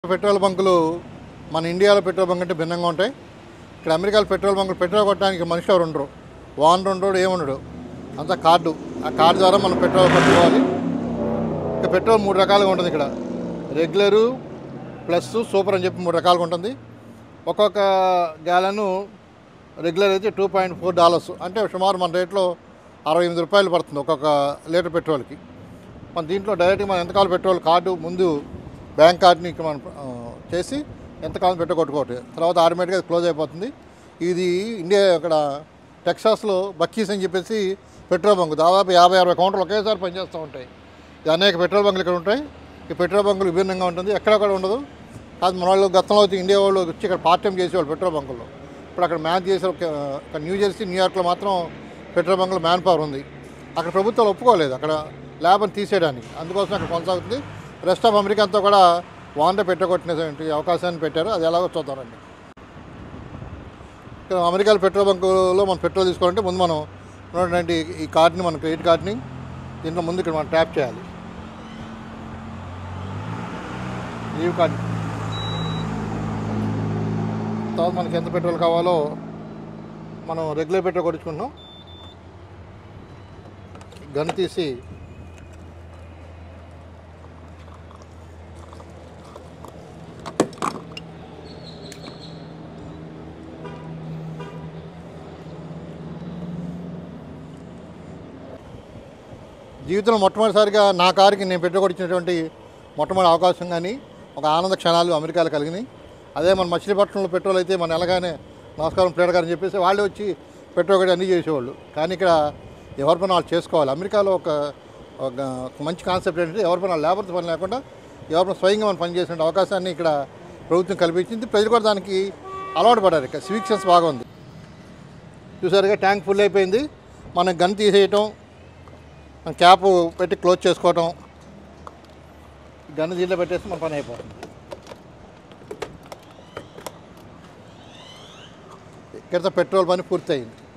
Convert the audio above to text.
petrol బంకులు మన ఇండియాలో petrol bunk అంటే భిన్నంగా ఉంటాయి ఇక్కడ అమెరికాలో పెట్రోల్ బంకులు పెట్రోల్ కొట్టడానికి మనిషి ఎవరు ఉండరు వాన్ ఉండడు ఏముండడు అంతా కార్డు ఆ కార్డు ద్వారా మనం పెట్రోల్ పట్టుకోవాలి ఇక పెట్రోల్ మూడు రకాలుగా ఉంటుంది ఇక్కడ రెగ్యులరు ప్లస్ సూపర్ అని చెప్పి మూడు రకాలుగా ఉంటుంది ఒక్కొక్క గ్యాలను రెగ్యులర్ అయితే టూ పాయింట్ ఫోర్ డాలర్స్ అంటే సుమారు మన రేట్లో అరవై ఎనిమిది రూపాయలు పడుతుంది ఒక్కొక్క లీటర్ పెట్రోల్కి మన దీంట్లో డైరెక్ట్గా మనం ఎంతకాలం పెట్రోల్ కార్డు ముందు బ్యాంక్ కార్డుని ఇక్కడ మనం ఆ, చేసి ఎంతకాలం పెట్ట కొట్టుకోవటం తర్వాత ఆటోమేటిక్గా క్లోజ్ అయిపోతుంది ఇది ఇండియా ఇక్కడ టెక్సాస్లో బక్కీస్ అని చెప్పేసి పెట్రోల్ బంక్ దాదాపు యాభై అరవై కౌంటర్లు ఒకేసారి పనిచేస్తూ ఉంటాయి ఇది అనేక పెట్రోల్ బంకులు ఇక్కడ ఉంటాయి ఈ పెట్రోల్ బంకులు విభిన్నంగా ఉంటుంది ఎక్కడ కూడా ఉండదు కాదు మన వాళ్ళు గతంలో అయితే ఇండియా వాళ్ళు వచ్చి ఇక్కడ పార్ట్ టైం చేసేవాళ్ళు పెట్రోల్ బంకుల్లో ఇప్పుడు అక్కడ మ్యాన్ చేసే ఒక ఒక న్యూ జెర్సీ న్యూయార్క్లో మాత్రం పెట్రోల్ బంకులో మ్యాన్ పవర్ ఉంది అక్కడ ప్రభుత్వాలు ఒప్పుకోలేదు అక్కడ ల్యాబ్ని తీసేయడానికి అందుకోసం అక్కడ కొనసాగుతుంది రెస్ట్ ఆఫ్ అమెరికా అంతా కూడా వాంట పెట్టగొట్టినటువంటి అవకాశాన్ని పెట్టారు అది ఎలాగో చూద్దామండి ఇక్కడ అమెరికాలో పెట్రోల్ బంకులో మనం పెట్రోల్ తీసుకోవాలంటే ముందు మనం ఉన్నటువంటి ఈ కార్డుని మన క్రెడిట్ కార్డుని దీంట్లో ముందు ఇక్కడ మనం ట్యాప్ చేయాలి లీవ్ కార్డు తర్వాత మనకి ఎంత పెట్రోల్ కావాలో మనం రెగ్యులర్ పెట్రోల్ కొట్టించుకుంటున్నాం గన్ తీసి జీవితంలో మొట్టమొదటిసారిగా నా కారుకి నేను పెట్టుకొచ్చినటువంటి మొట్టమొదటి అవకాశం కానీ ఒక ఆనంద క్షణాలు అమెరికాలో కలిగినాయి అదే మన మచిలీపట్నంలో పెట్రోల్ అయితే మన ఎలాగానే నమస్కారం ప్లేట్ గారు అని చెప్పేసి వాళ్ళే వచ్చి పెట్రోల్ కూడా అన్నీ చేసేవాళ్ళు కానీ ఇక్కడ ఎవరి పని వాళ్ళు చేసుకోవాలి అమెరికాలో ఒక ఒక ఒక మంచి కాన్సెప్ట్ ఏంటంటే ఎవరి పని లేబర్ పని లేకుండా ఎవరి పని స్వయంగా మనం పనిచేసే అవకాశాన్ని ఇక్కడ ప్రభుత్వం కల్పించింది ప్రజలు కూడా దానికి అలవాటు పడారు ఇక్కడ సివిక్ సెన్స్ బాగా ఉంది చూసారుగా ట్యాంక్ ఫుల్ అయిపోయింది మనం గన్ తీసేయటం మన క్యాప్ పెట్టి క్లోజ్ చేసుకోవటం గన్ను దీంట్లో పెట్టేసి మన పని అయిపోతుంది ఇక్కడితో పెట్రోల్ పని పూర్తయింది